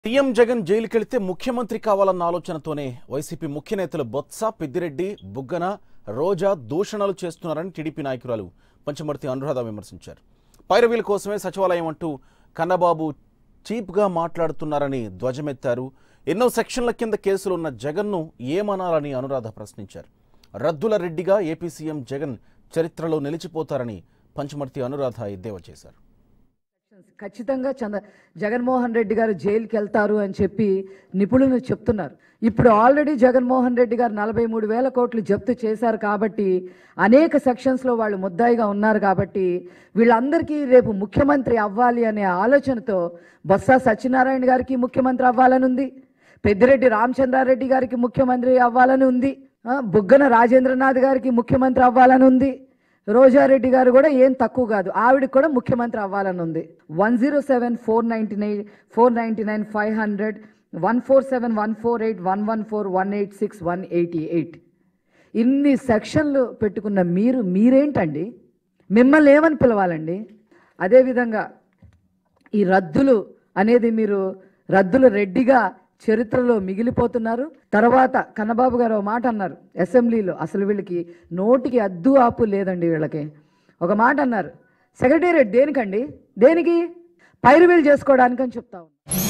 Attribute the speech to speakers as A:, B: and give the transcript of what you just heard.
A: CM Jagan జైలుకెళ్తే ముఖ్యమంత్రి కావాలన్న ఆలోచనతోనే వైసీపీ ముఖ్య నేతలు బొత్స పెద్దిరెడ్డి బుగ్గన రోజా దూషణలు చేస్తున్నారని టీడీపీ నాయకురాలు పంచమర్తి అనురాధ విమర్శించారు పైరవీల కోసమే సచివాలయం అంటూ కన్నబాబు చీప్గా మాట్లాడుతున్నారని ధ్వజమెత్తారు ఎన్నో సెక్షన్ల కింద కేసులున్న జగన్ను ఏమనాలని అనురాధ ప్రశ్నించారు రద్దుల రెడ్డిగా ఏపీ సీఎం జగన్ చరిత్రలో నిలిచిపోతారని పంచమర్తి అనురాధ ఎద్దేవా చేశారు
B: ఖచ్చితంగా చంద్ర జగన్మోహన్ రెడ్డి గారు జైలుకి వెళ్తారు అని చెప్పి నిపుణులు చెప్తున్నారు ఇప్పుడు ఆల్రెడీ జగన్మోహన్ రెడ్డి గారు నలభై మూడు వేల కోట్లు జప్తు చేశారు కాబట్టి అనేక సెక్షన్స్లో వాళ్ళు ముద్దాయిగా ఉన్నారు కాబట్టి వీళ్ళందరికీ రేపు ముఖ్యమంత్రి అవ్వాలి అనే ఆలోచనతో బొత్స సత్యనారాయణ గారికి ముఖ్యమంత్రి అవ్వాలని ఉంది పెద్దిరెడ్డి రామచంద్రారెడ్డి గారికి ముఖ్యమంత్రి అవ్వాలని ఉంది ఆ, బుగ్గన రాజేంద్రనాథ్ గారికి ముఖ్యమంత్రి అవ్వాలని ఉంది రోజారెడ్డి గారు కూడా ఏం తక్కువ కాదు ఆవిడకి కూడా ముఖ్యమంత్రి అవ్వాలని ఉంది one zero seven four ninety nine four ninety nine five hundred one four seven one four eight one one four one eight six one eighty eight ఇన్ని సెక్షన్లు పెట్టుకున్న మీరు మీరేంటండి మిమ్మల్ని ఏమని పిలవాలండి అదేవిధంగా ఈ రద్దులు అనేది మీరు రద్దుల రెడ్డిగా చరిత్రలో మిగిలిపోతున్నారు తర్వాత కన్నబాబు గారు ఒక మాట అన్నారు అసెంబ్లీలో అసలు వీళ్ళకి నోటికి అద్దు ఆపు లేదండి వీళ్ళకి ఒక మాట అన్నారు సెక్రటేరియట్ దేనికండి దేనికి పైరువీలు చేసుకోవడానికి అని చెప్తా ఉన్నారు